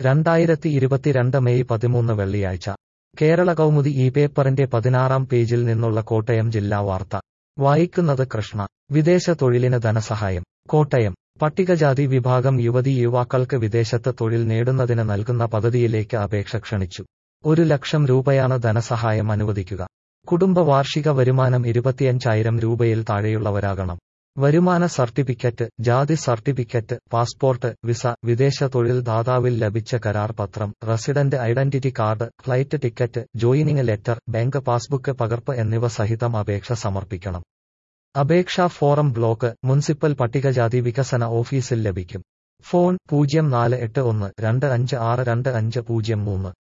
രണ്ടായിരത്തി ഇരുപത്തിരണ്ട് മെയ് പതിമൂന്ന് വെള്ളിയാഴ്ച കേരള കൗമുദി ഈ പേപ്പറിന്റെ പതിനാറാം പേജിൽ നിന്നുള്ള കോട്ടയം ജില്ലാ വാർത്ത വായിക്കുന്നത് കൃഷ്ണ വിദേശ തൊഴിലിന് ധനസഹായം കോട്ടയം പട്ടികജാതി വിഭാഗം യുവതി യുവാക്കൾക്ക് വിദേശത്ത് തൊഴിൽ നേടുന്നതിന് നൽകുന്ന പദ്ധതിയിലേക്ക് അപേക്ഷ ക്ഷണിച്ചു ഒരു ലക്ഷം രൂപയാണ് ധനസഹായം അനുവദിക്കുക കുടുംബ വാർഷിക വരുമാനം ഇരുപത്തിയഞ്ചായിരം രൂപയിൽ താഴെയുള്ളവരാകണം വരുമാന സർട്ടിഫിക്കറ്റ് ജാതി സർട്ടിഫിക്കറ്റ് പാസ്പോർട്ട് വിസ വിദേശ തൊഴിൽ ദാതാവിൽ ലഭിച്ച കരാർ പത്രം resident identity card flight ticket joining letter bank passbook പകർപ്പ് എന്നിവ സഹിതം അപേക്ഷ സമർപ്പിക്കണം അപേക്ഷാ ഫോറം ബ്ലോക്ക് മുനിസിപ്പൽ പട്ടികജാതി വികസന ഓഫീസിൽ ലഭിക്കും ഫോൺ പൂജ്യം നാല് എട്ട് ഒന്ന് രണ്ട് അഞ്ച് ആറ് രണ്ട് അഞ്ച് പൂജ്യം മൂന്ന്